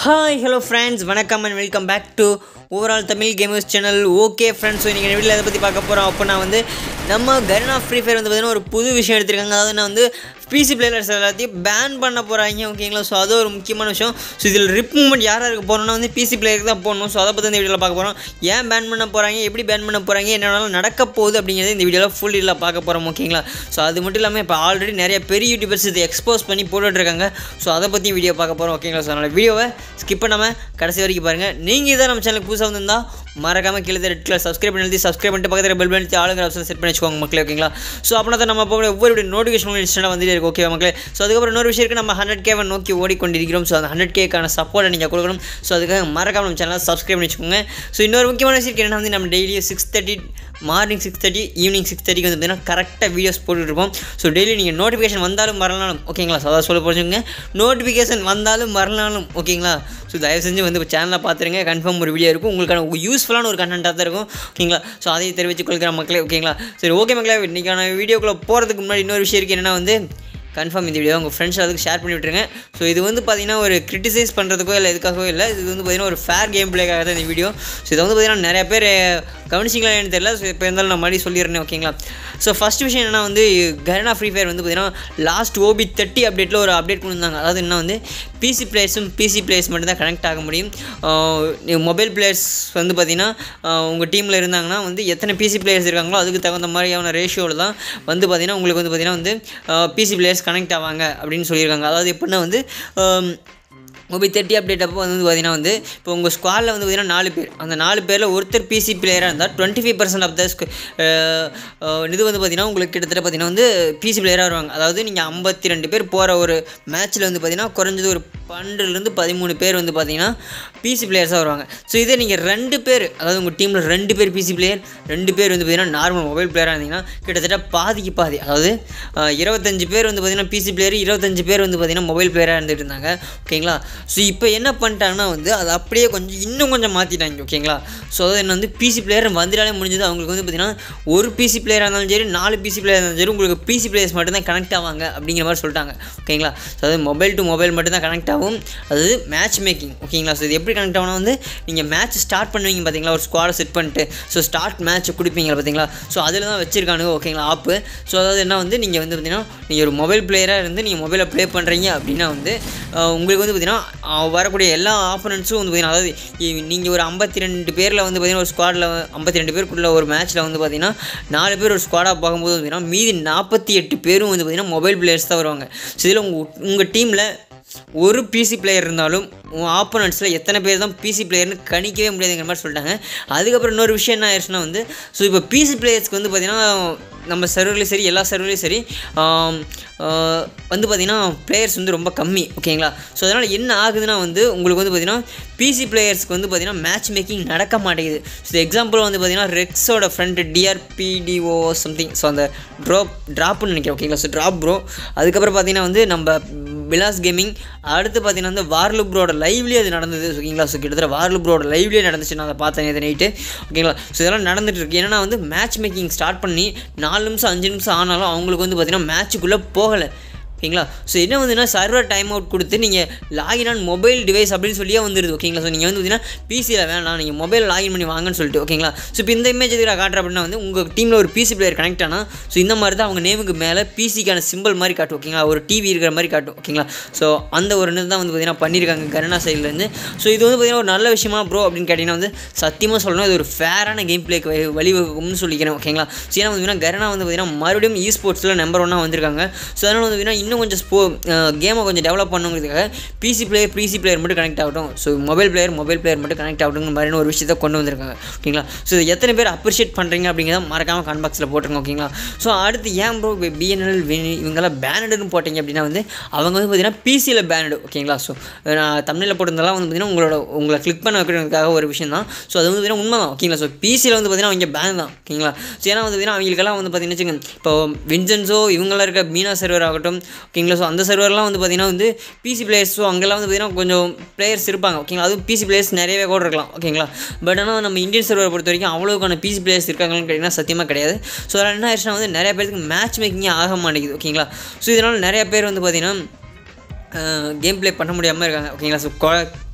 hi hello friends வணக்கம் and welcome back to overall Tamil gamers channel okay friends so இன்றைக்கி வீட்டில் எதை பற்றி பார்க்க போகிறோம் அப்போ நான் வந்து நம்ம கருணா ஃப்ரீ ஃபயர் வந்து பார்த்திங்கன்னா ஒரு புது விஷயம் எடுத்திருக்காங்க அதாவது நான் வந்து பிசி பிளேயர்ஸ் எல்லாத்தையும் பேன் பண்ண போகிறாங்க ஓகேங்களா ஸோ அது ஒரு முக்கியமான விஷயம் ஸோ இதில் ரிப் மூமெண்ட் யார் யாருக்கு போகணும்னா வந்து பிசி பிளேயருக்கு தான் போகணும் ஸோ அதை பற்றி இந்த வீடியோவில் பார்க்க போகிறோம் ஏன் பேன் பண்ண போகிறாங்க எப்படி பேன் பண்ண போகிறாங்க என்னென்னாலும் நடக்க போகுது அப்படிங்கிறது இந்த வீடியோவில் ஃபுல் டீலாக பார்க்க போகிறோம் ஓகேங்களா ஸோ அது மட்டும் இல்லாமல் இப்போ ஆல்ரெடி நிறைய பெரிய யூடியூபர்ஸ் இதை எக்ஸ்போஸ் பண்ணி போட்டுட்ருக்காங்க ஸோ அதை பற்றி வீடியோ பார்க்க போகிறோம் ஓகேங்களா ஸோ அதனால் வீடியோவை ஸ்கிப் பண்ணாமல் கடைசி வரைக்கும் பாருங்கள் நீங்கள் இதான் நம்ம சேனலுக்கு புதுசாக வந்திருந்தால் மறக்காமல் கீழே ரெட் கலர் சப்ஸ்கிரைப் பண்ணி எழுதி சப்ஸ்கிரைப் பண்ணிட்டு பக்கத்தில் பெல் பண்ணி ஆளுங்கிற ஆப்ஷன் செட் பண்ணி வச்சுக்கோங்க மக்களே ஓகேங்களா ஸோ அப்படின்னா தான் நம்ம போகிற ஒவ்வொரு வீடியோ நோட்டிஃபிகேஷன் இன்ஸ்டன்ட்டாக வந்துட்டே இருக்கும் ஓகே மக்களே ஸோ அதுக்கப்புறம் இன்னொரு விஷயம் இருக்குது நம்ம ஹண்ட்ரட் கேவை நோக்கி ஓடிக்கொண்டிருக்கிறோம் ஸோ அந்த ஹண்ட்ரட் கேக்கான சப்போர்ட்டை நீங்கள் கொடுக்கணும் ஸோ அதுக்காக மறக்காம நம்ம சேனலை சப்ஸ்கிரைப் பண்ணி வச்சுக்கோங்க ஸோ இன்னொரு முக்கியமான விஷயம் என்னன்னா வந்து நம்ம டெய்லியும் six thirty morning six thirty evening six தேர்ட்டிக்கு வந்து பார்த்தீங்கன்னா கரெக்டாக வீடியோஸ் போட்டுருப்போம் ஸோ டெய்லி நீங்கள் நோட்டிஃபிகேஷன் வந்தாலும் வரலாலும் ஓகேங்களா ஸோ அதான் சொல்ல போச்சுங்க நோட்டிஃபிகேஷன் வந்தாலும் வரலாலும் ஓகேங்களா ஸோ தயவு செஞ்சு வந்து சேனலை பார்த்துருங்க கன்ஃபார்ம் ஒரு வீடியோ இருக்கும் உங்களுக்கான யூஸ்ஃபுல்லான ஒரு கண்டென்ட்டாக தான் இருக்கும் ஓகேங்களா ஸோ அதையும் தெரிவித்து கொள்கிற மக்களே ஓகேங்களா சரி ஓகே மக்களே இன்றைக்கான வீடியோக்குள்ளே போகிறதுக்கு முன்னாடி இன்னொரு விஷயம் இருக்குது என்னென்னா வந்து கன்ஃபார்ம் இந்த வீடியோ உங்கள் ஃப்ரெண்ட்ஸ் அதுக்கு ஷேர் பண்ணி விட்டுருங்க ஸோ இது வந்து பார்த்தீங்கன்னா ஒரு கிரிட்டிசைஸ் பண்ணுறதுக்கோ இல்லை எதுக்காகவோ இல்லை இது வந்து பார்த்தீங்கன்னா ஒரு ஃபேர் கேம் பிளேக்காக தான் இந்த வீடியோ ஸோ இதை வந்து பார்த்தீங்கன்னா நிறைய பேர் கவனிச்சிங்களா எனக்கு தெரியல ஸோ இப்போ இருந்தாலும் நான் மறுபடியும் சொல்லிடுறேன் ஓகேங்களா ஸோ ஃபஸ்ட் விஷயம் என்னென்னா வந்து கருணா ஃப்ரீ ஃபயர் வந்து பார்த்தீங்கன்னா லாஸ்ட் ஓபி தேர்ட்டி அப்டேட்டில் ஒரு அப்டேட் கொடுத்தாங்க அதாவது என்ன வந்து பிசி பிளேயர்ஸும் பிசி பிளேயர்ஸ் மட்டும் தான் கனெக்ட் ஆக முடியும் மொபைல் பிளேயர்ஸ் வந்து பார்த்திங்கன்னா உங்கள் டீமில் இருந்தாங்கன்னா வந்து எத்தனை பிசி பிளேயர்ஸ் இருக்காங்களோ அதுக்கு தகுந்த மாதிரியான ரேஷியோவில் தான் வந்து பார்த்திங்கன்னா உங்களுக்கு வந்து பார்த்திங்கன்னா வந்து பிசி பிளேயர்ஸ் கனெக்ட் ஆவாங்க அப்படின்னு சொல்லியிருக்காங்க அதாவது எப்படின்னா வந்து மொபைல் தேர்ட்டி அப்டேட் அப்போ வந்து பார்த்திங்கன்னா வந்து இப்போ உங்கள் ஸ்குவாடில் வந்து பார்த்திங்கன்னா நாலு பேர் அந்த நாலு பேரில் ஒருத்தர் பிசி பிளேயராக இருந்தால் twenty five percent of the இது வந்து பார்த்திங்கன்னா உங்களுக்கு கிட்டத்தட்ட பார்த்திங்கன்னா வந்து பிசி பிளேயராக வருவாங்க அதாவது நீங்கள் ஐம்பத்தி ரெண்டு பேர் போகிற ஒரு மேட்ச்சில் வந்து பார்த்திங்கன்னா குறைஞ்சது ஒரு பன்னெண்டுலேருந்து பதிமூணு பேர் வந்து பார்த்திங்கன்னா பிசி பிளேயர்ஸாக வருவாங்க ஸோ இதே நீங்கள் ரெண்டு பேர் அதாவது உங்கள் டீமில் ரெண்டு பேர் பிசி பிளேயர் ரெண்டு பேர் வந்து பார்த்திங்கன்னா நார்மல் மொபைல் பிளேயராக இருந்தீங்கன்னா கிட்டத்தட்ட பாதிக்கு பாதி அதாவது இருபத்தஞ்சு பேர் வந்து பார்த்திங்கன்னா பிசி பிளேயர் இருபத்தஞ்சு பேர் வந்து பார்த்திங்கன்னா மொபைல் பிளேயராக இருந்துகிட்டு இருந்தாங்க ஓகேங்களா ஸோ இப்போ என்ன பண்ணிட்டாங்கன்னா வந்து அதை அப்படியே கொஞ்சம் இன்னும் கொஞ்சம் மாற்றிட்டாங்க ஓகேங்களா ஸோ அது என்ன வந்து பிசி பிளேயர் வந்துட்டாலே முடிஞ்சது அவங்களுக்கு வந்து பார்த்திங்கன்னா ஒரு பிசி பிளேயராக இருந்தாலும் சரி நாலு பிசி பிளேயர் இருந்தாலும் சரி உங்களுக்கு பிசி பிளேயர்ஸ் மட்டும்தான் கனெக்ட் ஆவாங்க அப்படிங்கிற மாதிரி சொல்லிட்டாங்க ஓகேங்களா ஸோ அது மொபைல் டு மொபைல் மட்டும்தான் கனெக்ட் ஆகும் அது மேட்ச் மேக்கிங் ஓகேங்களா ஸோ இது எப்படி கனெக்ட் ஆகணும் வந்து நீங்கள் மேட்ச் ஸ்டார்ட் பண்ணுவீங்க பார்த்தீங்களா ஒரு ஸ்குவாடை செட் பண்ணிட்டு ஸோ ஸ்டார்ட் மேட்ச் கொடுப்பீங்க பார்த்தீங்களா ஸோ அதில் தான் வச்சிருக்கானுங்க ஓகேங்களா ஆப்பு ஸோ அதாவது என்ன வந்து நீங்கள் வந்து பார்த்தீங்கன்னா நீங்கள் ஒரு மொபைல் பிளேயராக இருந்து நீங்கள் மொபைலில் ப்ளே பண்ணுறீங்க அப்படின்னா வந்து உங்களுக்கு வந்து பார்த்திங்கன்னா வரக்கூடிய எல்லா ஆப்போனன்ஸும் வந்து பார்த்திங்கன்னா அதாவது நீங்கள் ஒரு ஐம்பத்தி ரெண்டு பேரில் வந்து பார்த்திங்கன்னா ஒரு ஸ்குவாடில் ஐம்பத்தி ரெண்டு பேருக்குள்ள ஒரு மேட்ச்சில் வந்து பார்த்திங்கன்னா நாலு பேர் ஒரு ஸ்குவாடாக பார்க்கும்போது பார்த்திங்கன்னா மீதி நாற்பத்தி எட்டு பேரும் வந்து பார்த்திங்கன்னா மொபைல் பிளேயர்ஸ் தான் வருவாங்க ஸோ இதில் உங்கள் உங்கள் டீமில் ஒரு பிசி பிளேயர் இருந்தாலும் உன் ஆப்போனண்ட்ஸில் எத்தனை பேர் தான் பிசி பிளேயர்னு கணிக்கவே முடியாதுங்கிற மாதிரி சொல்லிட்டாங்க அதுக்கப்புறம் இன்னொரு விஷயம் என்ன ஆயிடுச்சுன்னா வந்து ஸோ இப்போ பிசி பிளேயர்ஸ்க்கு வந்து பார்த்திங்கன்னா நம்ம சர்வர்லேயும் சரி எல்லா சர்வர்லேயும் சரி வந்து பார்த்திங்கன்னா பிளேயர்ஸ் வந்து ரொம்ப கம்மி ஓகேங்களா ஸோ அதனால் என்ன ஆகுதுன்னா வந்து உங்களுக்கு வந்து பார்த்திங்கன்னா பிசி பிளேயர்ஸ்க்கு வந்து பார்த்திங்கன்னா மேட்ச் மேக்கிங் நடக்க மாட்டேங்குது ஸோ எக்ஸாம்பிள் வந்து பார்த்திங்கன்னா ரெக்ஸோட ஃப்ரெண்டு டிஆர்பிடிஓ சம்திங் ஸோ அந்த ட்ராப் ட்ராப்னு நினைக்கிறேன் ஓகேங்களா ஸோ ட்ராப் ப்ரோ அதுக்கப்புறம் பார்த்திங்கன்னா வந்து நம்ம விலாஸ் கேமிங் அடுத்து பார்த்தீங்கன்னா வந்து வார்லு ப்ரோட லைவ்லேயே அது நடந்தது ஓகேங்களா ஸோ கிட்டத்தட்ட வார்லு ப்ரோட லைவ்லேயே நடந்துச்சு நான் அதை பார்த்தேன் நேற்று நைட்டு ஓகேங்களா ஸோ இதெல்லாம் நடந்துட்டு இருக்கு ஏன்னா வந்து மேட்ச் மேக்கிங் ஸ்டார்ட் பண்ணி நாலு நிமிஷம் அஞ்சு நிமிஷம் ஆனாலும் அவங்களுக்கு வந்து பார்த்திங்கன்னா மேட்ச்சுக்குள்ளே போகலை ஓகேங்களா ஸோ என்ன வந்துன்னா சர்வர் டைம் அவுட் கொடுத்து நீங்கள் லாகின் ஆன் மொபைல் டிவைஸ் அப்படின்னு சொல்லியே வந்துடுது ஓகேங்களா ஸோ நீங்கள் வந்து பார்த்தீங்கன்னா பிசியில் வேணாம் நீங்கள் மொபைல் லாகின் பண்ணி வாங்கன்னு சொல்லிட்டு ஓகேங்களா ஸோ இப்போ இந்த இமேஜ் எதுக்கு காட்டுற அப்படின்னா வந்து உங்கள் டீமில் ஒரு பிசி பிளேயர் கனெக்ட் ஆனால் ஸோ இந்த மாதிரி தான் அவங்க நேமுக்கு மேலே பிசிக்கான சிம்பிள் மாதிரி காட்டும் ஓகேங்களா ஒரு டிவி இருக்கிற மாதிரி காட்டும் ஓகேங்களா ஸோ அந்த ஒரு இது தான் வந்து பார்த்தீங்கன்னா பண்ணியிருக்காங்க கருணா சைட்லேருந்து ஸோ இது வந்து பார்த்தீங்கன்னா ஒரு நல்ல விஷயமா ப்ரோ அப்படின்னு கேட்டிங்கன்னா வந்து சத்தியமாக சொல்லணும் இது ஒரு ஃபேரான கேம் பிளேக்கு வழிவகும்னு சொல்லிக்கிறேன் ஓகேங்களா ஸோ ஏன்னா வந்து கருணா வந்து பார்த்தீங்கன்னா மறுபடியும் இ ஸ்போர்ட்ஸில் நம்பர் ஒன்னாக வந்திருக்காங்க ஸோ அதனால் வந்து பார்த்தீங்கன்னா இன்னும் கொஞ்சம் ஸ்போ கேமை கொஞ்சம் டெவலப் பண்ணுங்கிறதுக்காக பிசி பிளேயர் பிசி பிளேயர் மட்டும் கனெக்ட் ஆகட்டும் so mobile player mobile player மட்டும் கனெக்ட் ஆகட்டும் மாதிரியான ஒரு விஷயத்தை கொண்டு வந்திருக்காங்க ஓகேங்களா ஸோ எத்தனை பேர் அப்ரிஷியேட் பண்ணுறீங்க அப்படிங்கிறத மறக்காமல் கமெண்ட் பாக்ஸில் போட்டுருங்க ஓகேங்களா ஸோ அடுத்து ஏன் ப்ரோ பிஎன்எல் இவங்கெல்லாம் பேனடுன்னு போட்டிங்க அப்படின்னா வந்து அவங்க வந்து பார்த்தீங்கன்னா பிசியில் பேனடு ஓகேங்களா ஸோ நான் தமிழில் போட்டிருந்தெல்லாம் வந்து பார்த்தீங்கன்னா உங்களோட உங்களை கிளிக் பண்ண வைக்கிறதுக்காக ஒரு விஷயம் தான் ஸோ அது வந்து பார்த்தீங்கன்னா உண்மை தான் ஓகேங்களா ஸோ பிசியில் வந்து பார்த்தீங்கன்னா அவங்க பேன் தான் ஓகேங்களா ஸோ ஏன்னா வந்து பார்த்தீங்கன்னா அவங்களுக்கெல்லாம் வந்து பார்த்தீங்கன்னா வச்சுக்கோங்க இப்போ வின்சென்ஸோ இவங்களாம் இருக்க மீனா சர்வர் ஆகட்டும் ஓகேங்களா ஸோ அந்த சர்வர்லாம் வந்து பார்த்திங்கன்னா வந்து பிசி பிளேயர்ஸோ அங்கெல்லாம் வந்து பார்த்திங்கன்னா கொஞ்சம் பிளேயர்ஸ் இருப்பாங்க ஓகேங்களா அதுவும் பிசி பிளேயர்ஸ் நிறையவே கூட இருக்கலாம் ஓகேங்களா பட் ஆனால் நம்ம இந்தியன் சர்வரை பொறுத்த வரைக்கும் அவ்வளோக்கான பிசி பிளேயர்ஸ் இருக்காங்கன்னு கேட்டிங்கன்னா சத்தியமாக கிடையாது ஸோ அதனால் என்ன ஆயிடுச்சுன்னா வந்து நிறைய பேருக்கு மேட்ச் மேக்கிங்கே ஆக மாட்டேங்குது ஓகேங்களா ஸோ இதனால் நிறைய பேர் வந்து பார்த்திங்கன்னா கேம் ப்ளே பண்ண முடியாமல் இருக்காங்க ஓகேங்களா ஸோ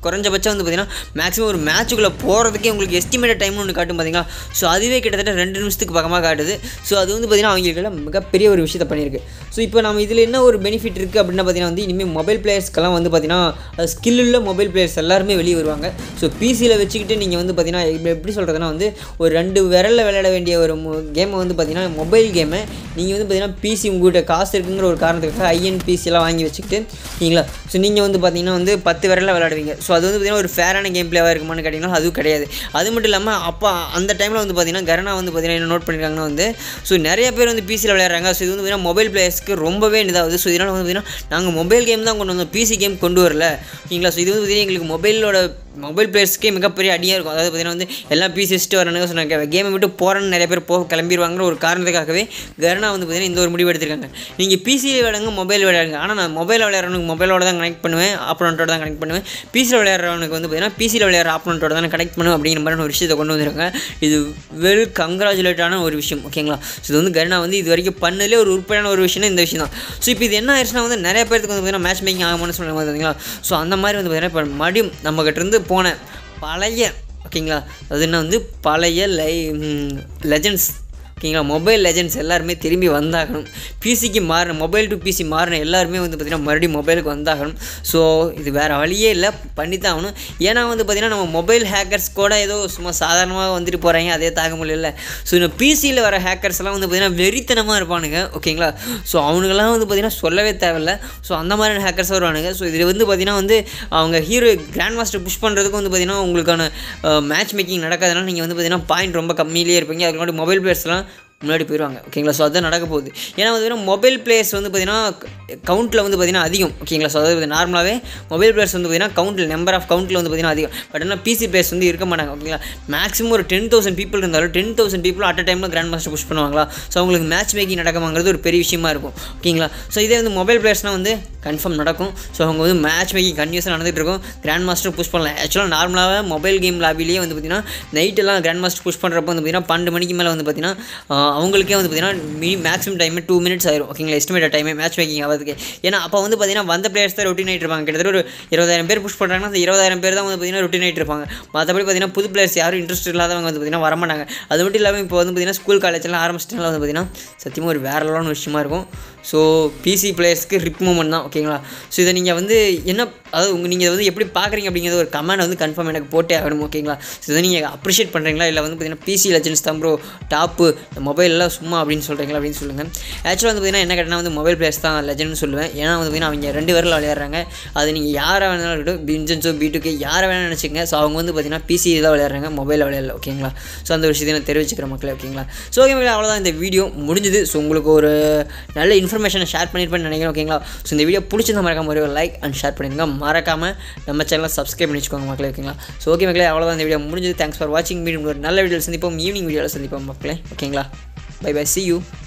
குறைஞ்சபட்சம் வந்து பார்த்தீங்கன்னா மேக்ஸிமம் ஒரு மேட்சுக்குள்ளே போகிறதுக்கே உங்களுக்கு எஸ்டிமேட்டட் டைம்னு ஒன்று காட்டும் பார்த்தீங்களா ஸோ அதுவே கிட்டத்தட்ட ரெண்டு நிமிஷத்துக்கு பக்கமாக காட்டுது ஸோ அது வந்து பார்த்தீங்கன்னா அவங்களுக்கு மிகப்பெரிய ஒரு விஷயத்தை பண்ணியிருக்கு ஸோ இப்போ நம்ம இதில் என்ன ஒரு பெனிஃபிட் இருக்குது அப்படின்னா பார்த்தீங்கன்னா வந்து இனிமேல் மொபைல் பிளேயர்ஸ்க்கெல்லாம் வந்து பார்த்தீங்கன்னா ஸ்கில் உள்ள மொபைல் பிளேயர்ஸ் எல்லாருமே வெளியே வருவாங்க ஸோ பிசியில் வச்சுக்கிட்டு நீங்கள் வந்து பார்த்தீங்கன்னா இப்போ எப்படி சொல்கிறதுனா வந்து ஒரு ரெண்டு விரலில் விளையாட வேண்டிய ஒரு கேமை வந்து பார்த்தீங்கன்னா மொபைல் கேமை நீங்கள் வந்து பார்த்தீங்கன்னா பிசி உங்கள்கிட்ட காசு இருக்குங்கிற ஒரு காரணத்துக்காக ஐஎன் பிசிலாம் வாங்கி வச்சுக்கிட்டு நீங்களா ஸோ நீங்கள் வந்து பார்த்தீங்கன்னா வந்து பத்து விரலில் விளையாடுவீங்க ஸோ அது வந்து பார்த்தீங்கன்னா ஒரு ஃபேரான கேம் பிளேவாக இருக்குமான்னு கேட்டிங்கன்னா அதுவும் கிடையாது அது மட்டும் இல்லாமல் அப்போ அந்த டைமில் வந்து பார்த்தீங்கன்னா கரணா வந்து பார்த்தீங்கன்னா என்ன நோட் பண்ணியிருக்காங்கன்னா வந்து ஸோ நிறைய பேர் வந்து பிசியில் விளையாடுறாங்க ஸோ இது வந்து பார்த்தீங்கன்னா மொபைல் பிளேயர்ஸ்க்கு ரொம்பவே இதாகுது ஸோ இதனால் வந்து பார்த்தீங்கன்னா நாங்கள் மொபைல் கேம் தான் கொண்டு வந்தோம் பிசி கேம் கொண்டு வரல ஓகேங்களா ஸோ இது வந்து பார்த்தீங்கன்னா எங்களுக்கு மொபைலோட மொபைல் பிளேயர்ஸ்க்கே மிகப்பெரிய அடியாக இருக்கும் அதாவது பார்த்தீங்கன்னா வந்து எல்லாம் பிசி வச்சுட்டு வரணுங்க சொன்னாங்க கேமை விட்டு போகிறேன்னு நிறைய பேர் போக கிளம்பிடுவாங்கிற ஒரு காரணத்துக்காகவே கருணா வந்து பார்த்தீங்கன்னா இந்த ஒரு முடிவு எடுத்திருக்காங்க நீங்கள் பிசியில் விளையாடுங்க மொபைல் விளையாடுங்க ஆனால் நான் மொபைல் விளையாடுறவனுக்கு மொபைலோட தான் கனெக்ட் பண்ணுவேன் ஆப்பனண்ட்டோட தான் கனெக்ட் பண்ணுவேன் பிசியில் விளையாடுறவனுக்கு வந்து பார்த்தீங்கன்னா பிசியில் விளையாடுற ஆப்பனண்ட்டோட தான் கனெக்ட் பண்ணுவேன் அப்படிங்கிற மாதிரி ஒரு விஷயத்தை கொண்டு வந்திருக்காங்க இது வெல் கங்க்ராச்சுலேட்டான ஒரு விஷயம் ஓகேங்களா ஸோ இது வந்து கருணா வந்து இது வரைக்கும் பண்ணதுலேயே ஒரு உறுப்பியான ஒரு விஷயம் இந்த விஷயம் தான் ஸோ இப்போ இது என்ன ஆயிடுச்சுன்னா வந்து நிறைய பேருக்கு வந்து பார்த்தீங்கன்னா மேட்ச் மேக்கிங் ஆகும்னு சொல்லுவாங்க பார்த்தீங்களா ஸோ அந்த மாதிரி வந்து பார்த்தீங்கன்னா இப்போ மறுபடியும் நம்மகிட்ட இருந்து போன பழைய ஓகேங்களா அது என்ன வந்து பழைய லை லெஜண்ட்ஸ் ஓகேங்களா மொபைல் லெஜண்ட்ஸ் எல்லாருமே திரும்பி வந்தாகணும் பிசிக்கு மாறின மொபைல் டு பிசி மாறின எல்லாருமே வந்து பார்த்திங்கன்னா மறுபடியும் மொபைலுக்கு வந்தாகணும் ஸோ இது வேறு வழியே இல்லை பண்ணி தான் ஆகணும் ஏன்னா வந்து பார்த்திங்கன்னா நம்ம மொபைல் ஹேக்கர்ஸ் கூட ஏதோ சும்மா சாதாரணமாக வந்துட்டு போகிறாங்க அதே தாக்க முடியல ஸோ இந்த பிசியில் வர ஹேக்கர்ஸ்லாம் வந்து பார்த்திங்கன்னா வெறித்தனமாக இருப்பானுங்க ஓகேங்களா ஸோ அவனுங்கெல்லாம் வந்து பார்த்திங்கன்னா சொல்லவே தேவையில்ல ஸோ அந்த மாதிரியான ஹேக்கர்ஸ் வருவானுங்க ஸோ இதில் வந்து பார்த்திங்கன்னா வந்து அவங்க ஹீரோ கிராண்ட் மாஸ்டர் புஷ் பண்ணுறதுக்கு வந்து பார்த்திங்கன்னா உங்களுக்கான மேட்ச் மேக்கிங் நடக்காதனால நீங்கள் வந்து பார்த்திங்கன்னா பாயிண்ட் ரொம்ப கம்மியிலே இருப்பீங்க அதுக்கு முன்னாடி மொபைல் பிளேயர்ஸ்லாம் முன்னாடி போயிடுவாங்க ஓகேங்களா ஸோ அதுதான் நடக்க போகுது ஏன்னா வந்து மொபைல் பிளேயர்ஸ் வந்து பார்த்திங்கன்னா கவுண்ட்டில் வந்து பார்த்திங்கன்னா அதிகம் ஓகேங்களா ஸோ அதாவது நார்மலாகவே மொபைல் பிளேயர்ஸ் வந்து பார்த்திங்கன்னா கவுண்டில் நம்பர் ஆஃப் கவுண்ட்டில் வந்து பார்த்திங்கன்னா அதிகம் பட் ஆனால் பிசி பிளேயர்ஸ் வந்து இருக்க மாட்டாங்க ஓகேங்களா மேக்ஸிமம் ஒரு டென் தௌசண்ட் பீப்பிள் இருந்தாலும் ten thousand people at a டைமில் கிராண்ட் மாஸ்டர் புஷ் பண்ணுவாங்களா ஸோ அவங்களுக்கு மேட்ச் மேக்கிங் நடக்குமாங்கிறது ஒரு பெரிய விஷயமா இருக்கும் ஓகேங்களா ஸோ இதே வந்து மொபைல் பிளேயர்ஸ்னால் வந்து கன்ஃபார்ம் நடக்கும் ஸோ அவங்க வந்து மேட்ச் மேக்கிங் கன்யூஸாக நடந்துகிட்டு இருக்கும் கிராண்ட் மாஸ்டர் புஷ் பண்ணலாம் ஆக்சுவலாக நார்மலாகவே மொபைல் கேம் லாபிலேயே வந்து பார்த்திங்கன்னா நைட்டெல்லாம் கிராண்ட் மாஸ்டர் புஷ் பண்ணுறப்போ வந்து பார்த்திங்கன்னா பன்னெண்டு மணிக்கு மேலே வந்து பார்த்திங்கன்னா அவங்களுக்கே வந்து பார்த்திங்கன்னா mini maximum time two minutes ஆயிரும் ஓகேங்களா எஸ்டிமேட் டைமே மேட்ச் மேக்கிங் ஆகிறதுக்கு ஏன்னா அப்போ வந்து பார்த்திங்கன்னா வந்த பிளேயர்ஸ் தான் ரொட்டீன் ஆகிட்டு இருப்பாங்க கிட்டத்தட்ட ஒரு இருபதாயிரம் பேர் புஷ் பண்ணுறாங்கன்னா அந்த இருபதாயிரம் பேர் தான் வந்து பார்த்திங்கன்னா ரொட்டீன் ஆகிட்டு இருப்பாங்க மற்றபடி பார்த்திங்கன்னா புது பிளேயர்ஸ் யாரும் இன்ட்ரெஸ்ட் இல்லாதவங்க வந்து பார்த்திங்கன்னா வரமாட்டாங்க அது மட்டும் இல்லாமல் இப்போ வந்து பார்த்திங்கன்னா ஸ்கூல் காலேஜ்லாம் ஆரம்பிச்சிட்டால வந்து பார்த்திங்கன்னா சத்தியமாக ஒரு வேற லெவலான விஷயமா இருக்கும் ஸோ பிசி பிளேயர்ஸ்க்கு ரிப் மூமெண்ட் தான் ஓகேங்களா ஸோ இதை நீங்கள் வந்து என்ன அதாவது உங்கள் நீங்கள் வந்து எப்படி பார்க்குறீங்க அப்படிங்கிறது ஒரு கமெண்ட் வந்து கன்ஃபார்ம் எனக்கு போட்டே ஆகணும் ஓகேங்களா ஸோ இதை நீங்கள் அப்ரிஷியேட் பண்ணுறீங்களா இல்லை வந்து பார்த்தீங்கன்னா பிசி லெஜன்ஸ் தான் ப்ரோ டாப்பு இந்த மொபைலெலாம் சும்மா அப்படின்னு சொல்கிறீங்களா அப்படின்னு சொல்லுங்கள் ஆக்சுவலாக வந்து பார்த்தீங்கன்னா என்ன கேட்டால் வந்து மொபைல் பிளேயர்ஸ் தான் லெஜன்னு சொல்லுவேன் ஏன்னா வந்து பார்த்தீங்கன்னா அவங்க ரெண்டு பேரில் விளையாடுறாங்க அது நீங்கள் யாரை வேணாலும் இருக்கட்டும் பிஞ்சன்ஸோ பீட்டுக்கு யாரை வேணாலும் நினச்சிங்க ஸோ அவங்க வந்து பார்த்தீங்கன்னா பிசி தான் விளையாடுறாங்க மொபைலில் விளையாடல ஓகேங்களா ஸோ அந்த விஷயத்தை நான் தெரிவிச்சுக்கிறேன் மக்களே ஓகேங்களா ஸோ ஓகே மக்களே அவ்வளோதான் இந்த வீடியோ முடிஞ்சுது ஸோ உங்களுக்கு ஒரு நல்ல இன்ஃபர்மேஷனை ஷேர் பண்ணியிருப்பேன்னு நினைக்கிறேன் ஓகேங்களா ஸோ இந்த வீடியோ பிடிச்சிருந்தா மறக்காம ஒரு லைக் அண்ட் ஷேர் பண்ணிடுங்க மறக்காமல் நம்ம சேனலை சப்ஸ்கிரைப் பண்ணி வச்சுக்கோங்க மக்களே ஓகேங்களா ஸோ ஓகே மக்களே அவ்வளோதான் இந்த வீடியோ முடிஞ்சது தேங்க்ஸ் ஃபார் வாட்சிங் வீடியோ ஒரு நல்ல வீடியோ சந்திப்போம் ஈவினிங் வீடியோவில் சந்திப்போம் மக்களே ஓகேங்களா பை பை சி யூ